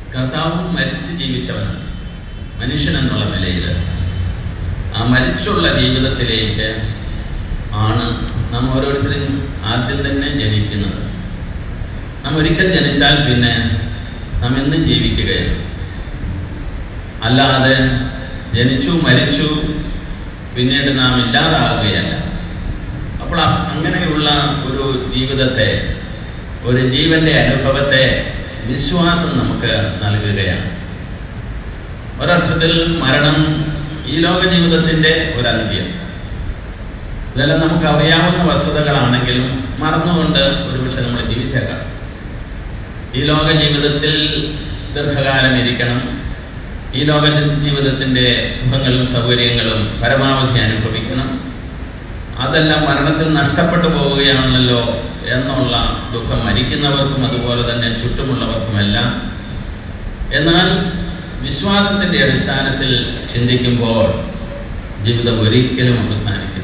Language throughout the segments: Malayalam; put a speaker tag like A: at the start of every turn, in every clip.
A: കർത്താവും മരിച്ച് ജീവിച്ചവനാണ് മനുഷ്യൻ എന്നുള്ള നിലയിൽ ആ മരിച്ചുള്ള ജീവിതത്തിലേക്ക് ആണ് നാം ഓരോരുത്തരും ആദ്യം തന്നെ ജനിക്കുന്നത് നാം ഒരിക്കൽ ജനിച്ചാൽ പിന്നെ നാം എന്നും ജീവിക്കുകയാണ് അല്ലാതെ ജനിച്ചു മരിച്ചു പിന്നീട് നാം ഇല്ലാതാകുകയല്ല അപ്പോൾ അ- അങ്ങനെയുള്ള ഒരു ജീവിതത്തെ ഒരു ജീവന്റെ അനുഭവത്തെ വിശ്വാസം നമുക്ക് നൽകുകയാണ് ഒരർത്ഥത്തിൽ മരണം ഈ ലോക ജീവിതത്തിൻ്റെ ഒരു അന്ത്യം ഇതെല്ലാം നമുക്ക് അറിയാവുന്ന വസ്തുതകളാണെങ്കിലും മറന്നുകൊണ്ട് ഒരുപക്ഷെ നമ്മൾ ജീവിച്ചേക്കാം ഈ ലോക ജീവിതത്തിൽ ദീർഘകാലം ഇരിക്കണം ഈ ലോക ജീവിതത്തിൻ്റെ സുഖങ്ങളും സൗകര്യങ്ങളും പരമാവധി അനുഭവിക്കണം അതെല്ലാം മരണത്തിൽ നഷ്ടപ്പെട്ടു പോവുകയാണല്ലോ എന്നുള്ള ദുഃഖം മരിക്കുന്നവർക്കും അതുപോലെ തന്നെ ചുറ്റുമുള്ളവർക്കുമെല്ലാം എന്നാൽ വിശ്വാസത്തിൻ്റെ അടിസ്ഥാനത്തിൽ ചിന്തിക്കുമ്പോൾ ജീവിതം ഒരിക്കലും അവസാനിക്കുന്നില്ല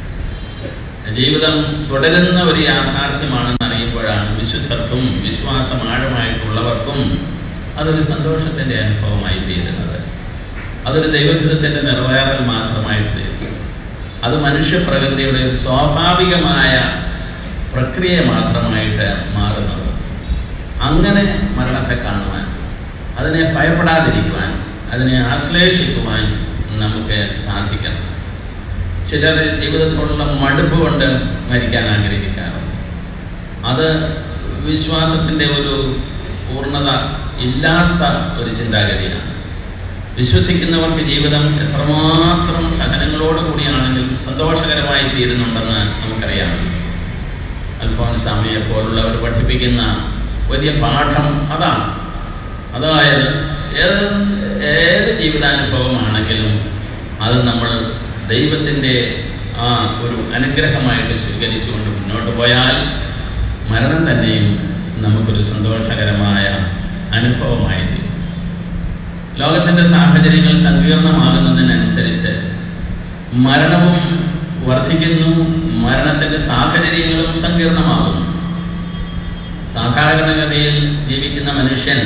A: ജീവിതം തുടരുന്ന ഒരു യാഥാർത്ഥ്യമാണെന്ന് അറിയുമ്പോഴാണ് വിശുദ്ധർക്കും വിശ്വാസം ആഴമായിട്ടുള്ളവർക്കും അതൊരു സന്തോഷത്തിൻ്റെ അനുഭവമായി തീരുന്നത് അതൊരു ദൈവഹിതത്തിൻ്റെ നിറവേറൽ മാത്രമായിട്ട് തീരുന്നു അത് മനുഷ്യപ്രകൃതിയുടെ ഒരു സ്വാഭാവികമായ പ്രക്രിയ മാത്രമായിട്ട് മാറുന്നത് അങ്ങനെ മരണത്തെ കാണുവാൻ അതിനെ ഭയപ്പെടാതിരിക്കുവാൻ അതിനെ ആശ്ലേഷിക്കുവാൻ നമുക്ക് സാധിക്കണം ചിലർ ജീവിതത്തിലുള്ള മടുപ്പ് കൊണ്ട് മരിക്കാൻ ആഗ്രഹിക്കാറുണ്ട് അത് വിശ്വാസത്തിൻ്റെ ഒരു പൂർണ്ണത ഇല്ലാത്ത ഒരു ചിന്താഗതിയാണ് വിശ്വസിക്കുന്നവർക്ക് ജീവിതം എത്രമാത്രം സഹനങ്ങളോട് കൂടിയാണെങ്കിലും സന്തോഷകരമായി തീരുന്നുണ്ടെന്ന് നമുക്കറിയാം അൽഫോൻസാമിയെ പോലുള്ളവർ പഠിപ്പിക്കുന്ന വലിയ പാഠം അതാണ് അതായത് ഏത് ഏത് ജീവിതാനുഭവമാണെങ്കിലും അത് നമ്മൾ ദൈവത്തിൻ്റെ ആ ഒരു അനുഗ്രഹമായിട്ട് സ്വീകരിച്ചുകൊണ്ട് മുന്നോട്ട് പോയാൽ മരണം തന്നെയും നമുക്കൊരു സന്തോഷകരമായ അനുഭവമായി തീരും ലോകത്തിൻ്റെ സാഹചര്യങ്ങൾ സങ്കീർണമാകുന്നതിനനുസരിച്ച് മരണവും വർദ്ധിക്കുന്നു മരണത്തിൻ്റെ സാഹചര്യങ്ങളും സങ്കീർണമാകുന്നു സാധാരണഗതിയിൽ ജീവിക്കുന്ന മനുഷ്യൻ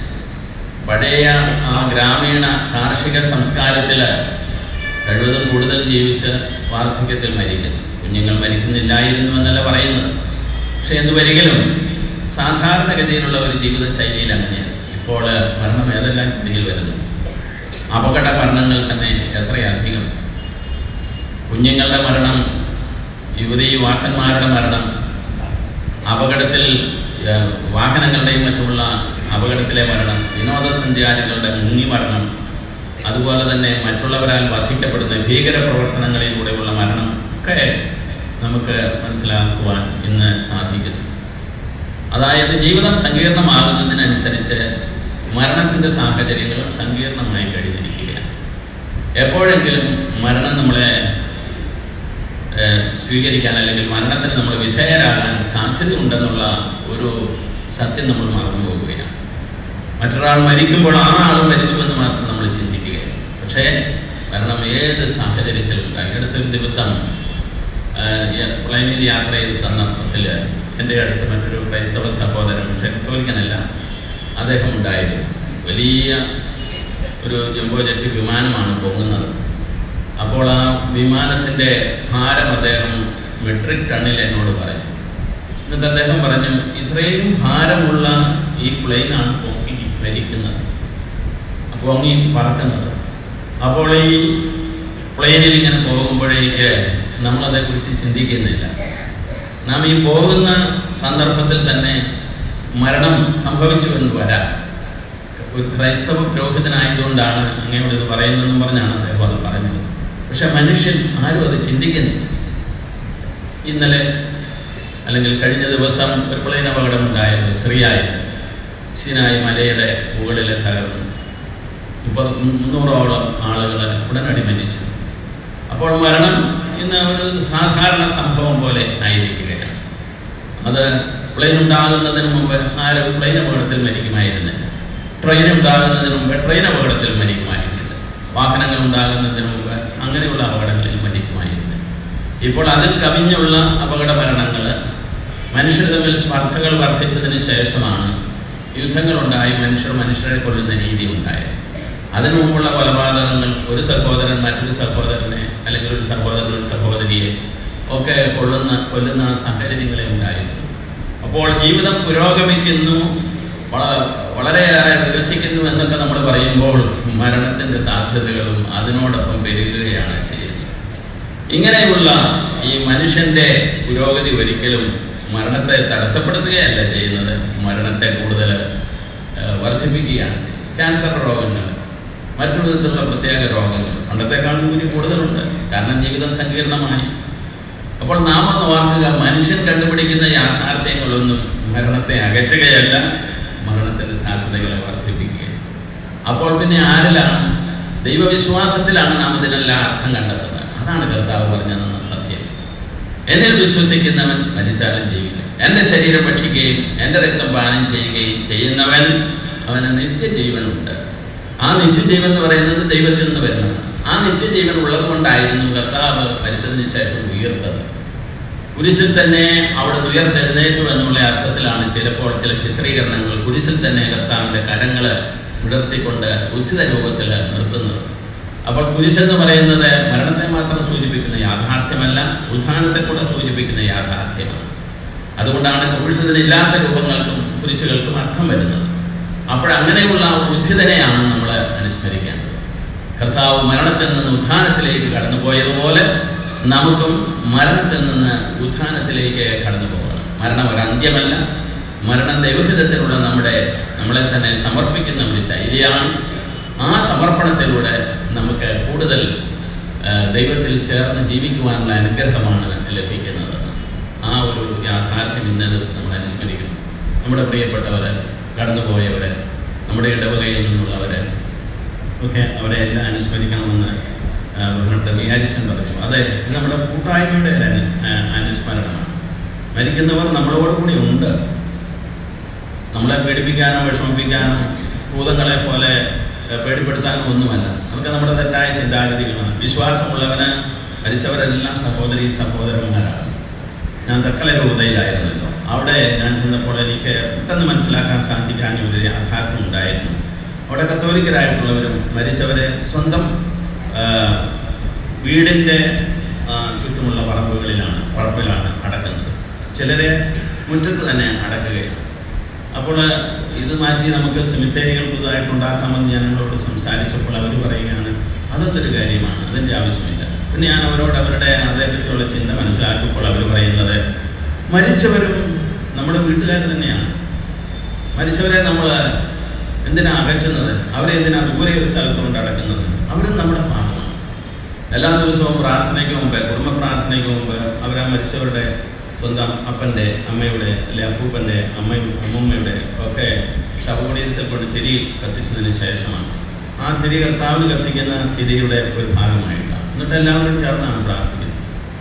A: പഴയ ആ ഗ്രാമീണ കാർഷിക സംസ്കാരത്തിൽ കഴിവതും കൂടുതൽ ജീവിച്ച് വാർദ്ധക്യത്തിൽ മരിക്കും കുഞ്ഞുങ്ങൾ മരിക്കുന്നില്ലായിരുന്നു എന്നല്ല പറയുന്നത് പക്ഷെ എന്ത് വരികലും സാധാരണഗതിയിലുള്ള ഒരു ജീവിത ശൈലിയിൽ അങ്ങനെയാണ് ഇപ്പോൾ മരണം ഏതെല്ലാം രീതിയിൽ വരുന്നു അപകട മരണങ്ങൾ തന്നെ എത്രയധികം കുഞ്ഞുങ്ങളുടെ മരണം യുവതി യുവാക്കന്മാരുടെ മരണം അപകടത്തിൽ ഏഹ്, വാഹനങ്ങളുടെയും മറ്റുമുള്ള അപകടത്തിലെ മരണം വിനോദസഞ്ചാരികളുടെ മുങ്ങി മരണം അതുപോലെ തന്നെ മറ്റുള്ളവരാൽ വധിക്കപ്പെടുന്ന ഭീകര പ്രവർത്തനങ്ങളിലൂടെയുള്ള മരണം ഒക്കെ നമുക്ക് മനസ്സിലാക്കുവാൻ ഇന്ന് സാധിക്കുന്നു അതായത് ജീവിതം സങ്കീർണമാകുന്നതിനനുസരിച്ച് മരണത്തിൻ്റെ സാഹചര്യങ്ങളും സങ്കീർണമായി കഴിഞ്ഞിരിക്കുകയാണ് എപ്പോഴെങ്കിലും മരണം നമ്മളെ ഏഹ്, സ്വീകരിക്കാൻ അല്ലെങ്കിൽ മരണത്തിന് നമ്മൾ വിധേയരാകാൻ സാധ്യതയുണ്ടെന്നുള്ള ഒരു സത്യം നമ്മൾ മറന്നു പോവുകയാണ് മറ്റൊരാൾ മരിക്കുമ്പോൾ ആ ആൾ മരിച്ചുവെന്ന് മാത്രം നമ്മൾ ചിന്തിക്കുകയാണ് പക്ഷേ മരണം ഏത് സാഹചര്യത്തിലും ഉണ്ടായി അടുത്തൊരു ദിവസം ആഹ്, യ- പ്ലെയിനിൽ യാത്ര ചെയ്ത സന്ദർഭത്തിൽ എൻ്റെ അടുത്ത് മറ്റൊരു ക്രൈസ്തവ സഹോദരൻ പക്ഷേ കത്തോലിക്കനല്ല അദ്ദേഹം ഉണ്ടായിരുന്നു വലിയ ഒരു ജംബോ ജെറ്റ് വിമാനമാണ് പോകുന്നത് അപ്പോൾ ആ വിമാനത്തിൻ്റെ ഭാരം അദ്ദേഹം മെട്രിക് ടണ്ണിൽ എന്നോട് പറഞ്ഞു എന്നിട്ട് അദ്ദേഹം പറഞ്ഞു ഇത്രയും ഭാരമുള്ള ഈ പ്ലെയിനാണ് പൊങ്ങി ഭരിക്കുന്നത് പൊങ്ങി പറക്കുന്നത് അപ്പോൾ ഈ പ്ലെയിനിൽ ഇങ്ങനെ പോകുമ്പോഴേക്ക് നമ്മളതേക്കുറിച്ച് ചിന്തിക്കുന്നില്ല നാം ഈ പോകുന്ന സന്ദർഭത്തിൽ തന്നെ മരണം സംഭവിച്ചു എന്ന് വരാം ഒരു ക്രൈസ്തവ പുരോഹിതനായതുകൊണ്ടാണ് അങ്ങയോട് ഇത് പറയുന്നതെന്നും പറഞ്ഞാണ് അദ്ദേഹം അത് പറഞ്ഞത് പക്ഷെ മനുഷ്യൻ ആരും അത് ചിന്തിക്കുന്നില്ല ഇന്നലെ അല്ലെങ്കിൽ കഴിഞ്ഞ ദിവസം ഒരു പ്ലെയിൻ അപകടം ഉണ്ടായിരുന്നു സിറിയായിൽ സിനായി മലയുടെ മുകളിൽ തകർന്നു ഇപ്പോൾ മുന്നൂറോളം ആളുകൾ ഉടനടി മരിച്ചു അപ്പോൾ മരണം ഇന്ന് ഒരു സാധാരണ സംഭവം പോലെ ആയിരിക്കുകയാണ് അത് പ്ലെയിൻ ഉണ്ടാകുന്നതിന് മുമ്പ് ആരും പ്ലെയിൻ അപകടത്തിൽ മരിക്കുമായിരുന്നില്ല ട്രെയിൻ ഉണ്ടാകുന്നതിന് മുമ്പ് ട്രെയിൻ അപകടത്തിൽ മരിക്കുമായിരുന്നില്ല വാഹനങ്ങൾ ഉണ്ടാകുന്നതിന് മുമ്പ് അങ്ങനെയുള്ള അപകടങ്ങളിൽ മരിക്കുമായിരുന്നില്ല ഇപ്പോൾ അതിൽ കവിഞ്ഞുള്ള അപകട മരണങ്ങൾ മനുഷ്യർ തമ്മിൽ സ്പർദ്ധകൾ വർദ്ധിച്ചതിന് ശേഷമാണ് യുദ്ധങ്ങളുണ്ടായി മനുഷ്യർ മനുഷ്യരെ കൊല്ലുന്ന രീതി ഉണ്ടായി അതിനു മുമ്പുള്ള കൊലപാതകങ്ങൾ ഒരു സഹോദരൻ മറ്റൊരു സഹോദരനെ അല്ലെങ്കിൽ ഒരു സഹോദരൻ ഒരു സഹോദരിയെ ഒക്കെ കൊള്ളുന്ന കൊല്ലുന്ന സാഹചര്യങ്ങളെ ഉണ്ടായിരുന്നു അപ്പോൾ ജീവിതം പുരോഗമിക്കുന്നു വള- വളരെയേറെ വികസിക്കുന്നു എന്നൊക്കെ നമ്മൾ പറയുമ്പോൾ മരണത്തിൻ്റെ സാധ്യതകളും അതിനോടൊപ്പം പെരുകുകയാണ് ചെയ്യുന്നത് ഇങ്ങനെയുള്ള ഈ മനുഷ്യന്റെ പുരോഗതി ഒരിക്കലും മരണത്തെ തടസ്സപ്പെടുത്തുകയല്ല ചെയ്യുന്നത് മരണത്തെ കൂടുതൽ ഏഹ്, വർദ്ധിപ്പിക്കുകയാണ് ചെയ്യുന്നത് ക്യാൻസർ രോഗങ്ങൾ മറ്റൊരു വിധത്തിലുള്ള പ്രത്യേക രോഗങ്ങൾ പണ്ടത്തെക്കാളും കൂടി കൂടുതലുണ്ട് കാരണം ജീവിതം സങ്കീർണമായി അപ്പോൾ നാം ഒന്ന് ഓർക്കുക മനുഷ്യൻ കണ്ടുപിടിക്കുന്ന യാഥാർത്ഥ്യങ്ങളൊന്നും മരണത്തെ അകറ്റുകയല്ല മരണത്തിന്റെ സാധ്യതകളെ വർദ്ധിപ്പിക്കുകയാണ് അപ്പോൾ പിന്നെ ആരിലാണ് ദൈവവിശ്വാസത്തിലാണ് നാം ഇതിനെല്ലാം അർത്ഥം കണ്ടെത്തുന്നത് അതാണ് കർത്താവ് പറഞ്ഞതെന്ന സത്യം എന്നിൽ വിശ്വസിക്കുന്നവൻ മരിച്ചാലും ജീവിക്കും എൻ്റെ ശരീരം ഭക്ഷിക്കുകയും എൻ്റെ രക്തം പാനം ചെയ്യുകയും ചെയ്യുന്നവൻ അവന് നിത്യജീവനുണ്ട് ആ നിത്യജീവൻ എന്ന് പറയുന്നത് ദൈവത്തിൽ നിന്ന് വരുന്നതാണ് ആ നിത്യജീവൻ ഉള്ളത് കൊണ്ടായിരുന്നു കർത്താവ് മരിച്ചതിന് ശേഷം ഉയർത്തത് കുരിശിൽ തന്നെ അവിടെ ഉയർത്തെഴുന്നേറ്റു എന്നുള്ള അർത്ഥത്തിലാണ് ചിലപ്പോൾ ചില ചിത്രീകരണങ്ങൾ കുരിശിൽ തന്നെ കർത്താവിൻ്റെ കരങ്ങൾ വിടർത്തിക്കൊണ്ട് ഉദ്ധിത രൂപത്തിൽ നിർത്തുന്നത് അപ്പോൾ കുരിശെന്ന് പറയുന്നത് മരണത്തെ മാത്രം സൂചിപ്പിക്കുന്ന യാഥാർത്ഥ്യമല്ല ഉത്ഥാനത്തെ കൂടെ സൂചിപ്പിക്കുന്ന യാഥാർത്ഥ്യമാണ് അതുകൊണ്ടാണ് കുരിശിലില്ലാത്ത രൂപങ്ങൾക്കും കുരിശുകൾക്കും അർത്ഥം വരുന്നത് അപ്പോൾ അങ്ങനെയുള്ള ഉദ്ധിതനെയാണ് നമ്മൾ അനുസ്മരിക്കേണ്ടത് കർത്താവ് മരണത്തിൽ നിന്ന് ഉത്ഥാനത്തിലേക്ക് കടന്നുപോയതുപോലെ നമുക്കും മരണത്തിൽ നിന്ന് ഉത്ഥാനത്തിലേക്ക് കടന്നു പോകണം മരണം ഒരു അന്ത്യമല്ല മരണം ദൈവഹിതത്തിലുള്ള നമ്മുടെ നമ്മളെ തന്നെ സമർപ്പിക്കുന്ന ഒരു ശൈലിയാണ് ആ സമർപ്പണത്തിലൂടെ നമുക്ക് കൂടുതൽ ആ, ദൈവത്തിൽ ചേർന്ന് ജീവിക്കുവാനുള്ള അനുഗ്രഹമാണ് ലഭിക്കുന്നത് ആ ഒരു യാഥാർത്ഥ്യം ഇന്നേ ദിവസം നമ്മൾ അനുസ്മരിക്കുന്നു നമ്മുടെ പ്രിയപ്പെട്ടവർ കടന്നുപോയവരെ നമ്മുടെ ഇടവകയിൽ നിന്നുള്ളവരെ ഒക്കെ അവരെ എല്ലാം അനുസ്മരിക്കണമെന്ന് ആ, ബഹുമാനപ്പെട്ട വിചാരിച്ചൻ പറഞ്ഞു അതെ ഇത് നമ്മുടെ കൂട്ടായ്മയുടെ ഒരു അനു ആ, അനുസ്മരണമാണ് മരിക്കുന്നവർ നമ്മളോട് കൂടി ഉണ്ട് നമ്മളെ പേടിപ്പിക്കാനോ വിഷമിപ്പിക്കാനോ ഭൂതങ്ങളെ പോലെ ഏഹ്, പേടിപ്പെടുത്താനോ ഒന്നുമല്ല അതൊക്കെ നമ്മുടെ തെറ്റായ ചിന്താഗതികളാണ് വിശ്വാസമുള്ളവന് മരിച്ചവരെല്ലാം സഹോദരി സഹോദരന്മാരാണ് ഞാൻ തക്കല രൂപതയിലായിരുന്നല്ലോ അവിടെ ഞാൻ ചെന്നപ്പോൾ എനിക്ക് പെട്ടെന്ന് മനസ്സിലാക്കാൻ സാധിക്കാൻ ഒരു യാഥാർത്ഥ്യം ഉണ്ടായിരുന്നു അവിടെ കത്തോലിക്കരായിട്ടുള്ളവരും മരിച്ചവരെ സ്വന്തം ആ, വീടിൻ്റെ ആ, ചുറ്റുമുള്ള പറമ്പുകളിലാണ് പറമ്പിലാണ് അടക്കുന്നത് ചിലരെ മുറ്റത്ത് തന്നെ അടക്കുകയാണ് അപ്പോൾ ഇത് മാറ്റി നമുക്ക് സെമിത്തേരികൾ പുതുതായിട്ട് ഉണ്ടാക്കാമെന്ന് ഞാൻ അവരോട് സംസാരിച്ചപ്പോൾ അവർ പറയുകയാണ് അതൊന്നൊരു കാര്യമാണ് അതിൻ്റെ ആവശ്യമില്ല പിന്നെ ഞാൻ അവരോട് അവരുടെ അതേപറ്റിയുള്ള ചിന്ത മനസ്സിലാക്കിയപ്പോൾ അവർ പറയുന്നത് മരിച്ചവരും നമ്മുടെ വീട്ടുകാർ തന്നെയാണ് മരിച്ചവരെ നമ്മൾ എന്തിനാ അകറ്റുന്നത് അവരെ എന്തിനാ ദൂരെ ഒരു സ്ഥലത്ത് കൊണ്ട് അടക്കുന്നത് അവരും നമ്മുടെ ഭാഗമാണ് എല്ലാ ദിവസവും പ്രാർത്ഥനയ്ക്ക് മുമ്പ് കുടുംബ പ്രാർത്ഥനയ്ക്ക് മുമ്പ് അവരാ മരിച്ചവരുടെ സ്വന്തം അപ്പൻ്റെ അമ്മയുടെ അല്ലെ അപ്പൂപ്പൻ്റെ അമ്മയും അമ്മൂമ്മയുടെ ഒക്കെ ശവകുടീരത്തിൽ കൊണ്ട് തിരി കത്തിച്ചതിന് ശേഷമാണ് ആ തിരി കർത്താവിന് കത്തിക്കുന്ന തിരിയുടെ ഒരു ഭാഗമായിട്ടാണ് എന്നിട്ട് എല്ലാവരും ചേർന്നാണ് പ്രാർത്ഥിക്കുന്നത്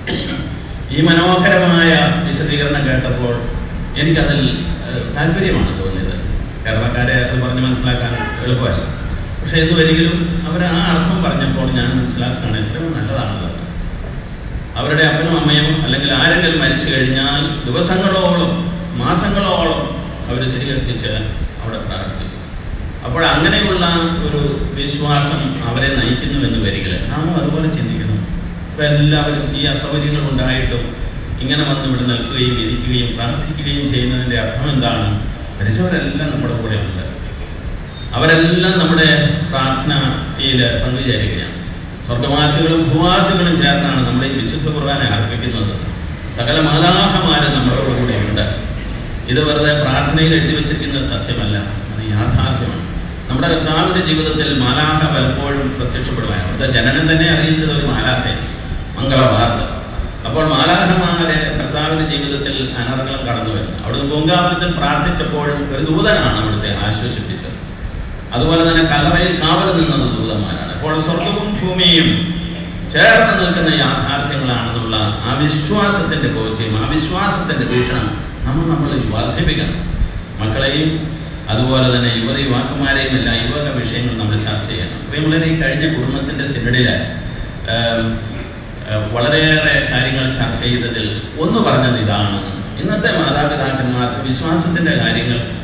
A: ഈ മനോഹരമായ വിശദീകരണം കേട്ടപ്പോൾ എനിക്കതിൽ ഏഹ്, താല്പര്യമാണ് തോന്നിയത് കേരളക്കാരെ അത് പറഞ്ഞ് മനസ്സിലാക്കാൻ എളുപ്പമല്ല പക്ഷേ ഇതുവരെങ്കിലും അവർ ആ അർത്ഥം പറഞ്ഞപ്പോൾ ഞാൻ മനസ്സിലാക്കുകയാണ് എത്രയോ നല്ലതാണത് അവരുടെ അപ്പനും അമ്മയും അല്ലെങ്കിൽ ആരെങ്കിലും മരിച്ചു കഴിഞ്ഞാൽ ദിവസങ്ങളോളം മാസങ്ങളോളം അവർ തിരികെത്തിച്ച് അവിടെ പ്രാർത്ഥിക്കും അപ്പോൾ അങ്ങനെയുള്ള ഒരു വിശ്വാസം അവരെ നയിക്കുന്നു എന്ന് വരികിൽ നാമും അതുപോലെ ചിന്തിക്കണം ഇപ്പം എല്ലാവരും ഈ അസൗകര്യങ്ങൾ ഉണ്ടായിട്ടും ഇങ്ങനെ വന്ന് ഇവിടെ നിൽക്കുകയും ഇരിക്കുകയും പ്രാർത്ഥിക്കുകയും ചെയ്യുന്നതിൻ്റെ അർത്ഥം എന്താണ് മരിച്ചവരെല്ലാം നമ്മുടെ കൂടെ ഉണ്ട് അവരെല്ലാം നമ്മുടെ പ്രാർത്ഥനയിൽ പങ്കുചേരുകയാണ് സ്വർഗവാസികളും ഭൂവാസികളും ചേർന്നാണ് നമ്മുടെ ഈ വിശുദ്ധ കുർബാന അർപ്പിക്കുന്നത് സകല മാലാഹമാരും നമ്മളോട് കൂടെ ഉണ്ട് ഇത് വെറുതെ പ്രാർത്ഥനയിൽ എഴുതി വെച്ചിരിക്കുന്നത് സത്യമല്ല അത് യാഥാർത്ഥ്യമാണ് നമ്മുടെ കർത്താവിൻ്റെ ജീവിതത്തിൽ മാലാഹ പലപ്പോഴും പ്രത്യക്ഷപ്പെടുവാൻ അവിടുത്തെ ജനനം തന്നെ അറിയിച്ചത് ഒരു മാലാഹയെ മംഗളവാർത്ത അപ്പോൾ മാലാഹമാരെ കർത്താവിൻ്റെ ജീവിതത്തിൽ അനർഗളം കടന്നു വരുന്നു അവിടുന്ന് പൂങ്കാവനത്തിൽ പ്രാർത്ഥിച്ചപ്പോഴും ഒരു ദൂതനാണ് അവിടുത്തെ ആശ്വസിപ്പിച്ചത് അതുപോലെ തന്നെ കല്ലറയിൽ കാവൽ നിന്നത് ദൂതന്മാരാണ് അപ്പോൾ സ്വർഗവും ഭൂമിയും ചേർന്ന് നിൽക്കുന്ന യാഥാർത്ഥ്യങ്ങളാണെന്നുള്ള ആ വിശ്വാസത്തിന്റെ ബോധ്യം ആ വിശ്വാസത്തിന്റെ വീക്ഷണം നമ്മൾ നമ്മളിൽ വർദ്ധിപ്പിക്കണം മക്കളെയും അതുപോലെ തന്നെ യുവത യുവാക്കന്മാരെയും എല്ലാം യുവക വിഷയങ്ങൾ നമ്മൾ ചർച്ച ചെയ്യണം പ്രിയമുള്ളവരെ ഈ കഴിഞ്ഞ കുടുംബത്തിന്റെ സിനഡില് ഏം, ഏഹ്, വളരെയേറെ കാര്യങ്ങൾ ചർച്ച ചെയ്തതിൽ ഒന്ന് പറഞ്ഞത് ഇതാണ് ഇന്നത്തെ മാതാപിതാക്കന്മാർക്ക് വിശ്വാസത്തിന്റെ കാര്യങ്ങൾ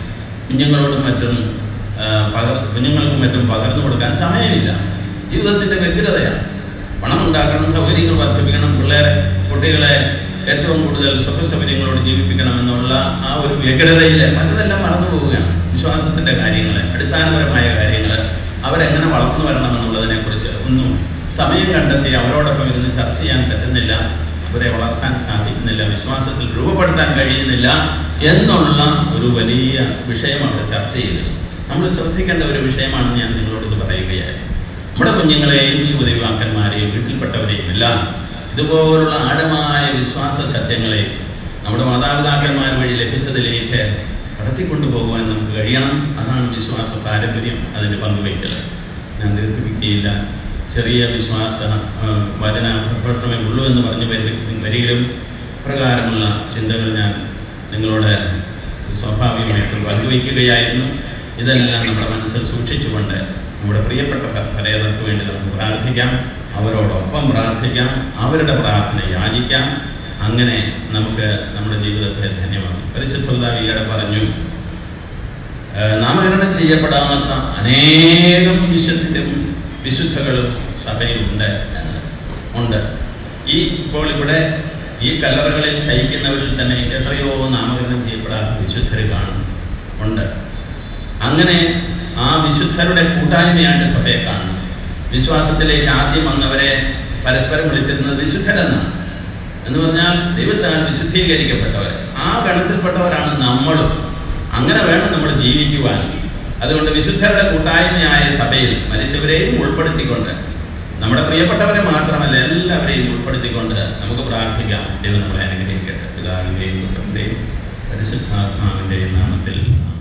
A: കുഞ്ഞുങ്ങളോടും മറ്റും ആ, പകർ കുഞ്ഞുങ്ങൾക്കും മറ്റും പകർന്നു കൊടുക്കാൻ സമയമില്ല ജീവിതത്തിൻ്റെ വ്യഗ്രതയാണ് പണം ഉണ്ടാക്കണം സൗകര്യങ്ങൾ വർദ്ധിപ്പിക്കണം പിള്ളേരെ കുട്ടികളെ ഏറ്റവും കൂടുതൽ സുഖ സൗകര്യങ്ങളോട് ജീവിപ്പിക്കണം എന്നുള്ള ആ ഒരു വ്യഗ്രതയിൽ മറ്റതെല്ലാം മറന്നു പോവുകയാണ് വിശ്വാസത്തിൻ്റെ കാര്യങ്ങൾ അടിസ്ഥാനപരമായ കാര്യങ്ങൾ അവരെങ്ങനെ വളർന്നു വരണം എന്നുള്ളതിനെക്കുറിച്ച് ഒന്നും സമയം കണ്ടെത്തി അവരോടൊപ്പം ഇരുന്ന് ചർച്ച ചെയ്യാൻ പറ്റുന്നില്ല അവരെ വളർത്താൻ സാധിക്കുന്നില്ല വിശ്വാസത്തിൽ രൂപപ്പെടുത്താൻ കഴിയുന്നില്ല എന്നുള്ള ഒരു വലിയ വിഷയം അവിടെ ചർച്ച ചെയ്തിരുന്നു നമ്മൾ ശ്രദ്ധിക്കേണ്ട ഒരു വിഷയമാണെന്ന് ഞാൻ നിങ്ങളോട് ഇത് പറയുകയായിരുന്നു നമ്മുടെ കുഞ്ഞുങ്ങളെയും ഈ ഉദയവാക്കന്മാരെയും വീട്ടിൽപ്പെട്ടവരെയും എല്ലാം ഇതുപോലുള്ള ആഴമായ വിശ്വാസ സത്യങ്ങളെ നമ്മുടെ മാതാപിതാക്കന്മാർ വഴി ലഭിച്ചതിലേക്ക് കടത്തിക്കൊണ്ടു പോകുവാൻ നമുക്ക് കഴിയണം അതാണ് വിശ്വാസ പാരമ്പര്യം അതിൻ്റെ പങ്കുവയ്ക്കൽ ഞാൻ ദീർഘിപ്പിക്കുകയില്ല ചെറിയ വിശ്വാസ ആ, വചന പ്രഘോഷണമേ ഉള്ളൂ എന്ന് പറഞ്ഞു വരി വരികിലും പ്രകാരമുള്ള ചിന്തകൾ ഞാൻ നിങ്ങളോട് സ്വാഭാവികമായിട്ടും പങ്കുവയ്ക്കുകയായിരുന്നു ഇതെല്ലാം നമ്മുടെ മനസ്സിൽ സൂക്ഷിച്ചുകൊണ്ട് നമ്മുടെ പ്രിയപ്പെട്ട പരേതർക്ക് വേണ്ടി നമുക്ക് പ്രാർത്ഥിക്കാം അവരോടൊപ്പം പ്രാർത്ഥിക്കാം അവരുടെ പ്രാർത്ഥന യാചിക്കാം അങ്ങനെ നമുക്ക് നമ്മുടെ ജീവിതത്തെ ധന്യമാകും പരിശുദ്ധ ഈയിടെ പറഞ്ഞു ആ, നാമകരണം ചെയ്യപ്പെടാത്ത അനേകം വിശുദ്ധരും വിശുദ്ധകളും സഭയിലുണ്ട് എന്ന് ഉണ്ട് ഈ ഇപ്പോൾ ഇവിടെ ഈ കല്ലറകളിൽ ശയിക്കുന്നവരിൽ തന്നെ എത്രയോ നാമകരണം ചെയ്യപ്പെടാത്ത വിശുദ്ധർ കാണും ഉണ്ട് അങ്ങനെ ആ വിശുദ്ധരുടെ കൂട്ടായ്മയായിട്ട് സഭയെ കാണുന്നു വിശ്വാസത്തിലേക്ക് ആദ്യം വന്നവരെ പരസ്പരം വിളിച്ചിരുന്നത് വിശുദ്ധരെന്നാണ് എന്ന് പറഞ്ഞാൽ ദൈവത്താൽ വിശുദ്ധീകരിക്കപ്പെട്ടവർ ആ ഗണത്തിൽപ്പെട്ടവരാണ് നമ്മളും അങ്ങനെ വേണം നമ്മൾ ജീവിക്കുവാൻ അതുകൊണ്ട് വിശുദ്ധരുടെ കൂട്ടായ്മയായ സഭയിൽ മരിച്ചവരെയും ഉൾപ്പെടുത്തിക്കൊണ്ട് നമ്മുടെ പ്രിയപ്പെട്ടവരെ മാത്രമല്ല എല്ലാവരെയും ഉൾപ്പെടുത്തിക്കൊണ്ട് നമുക്ക് പ്രാർത്ഥിക്കാം ദൈവം നമ്മളെ അനുഗ്രഹിക്കട്ടെ പിതാവിൻ്റെയും പുത്രൻ്റെയും പരിശുദ്ധാത്മാവിൻ്റെയും നാമത്തിൽ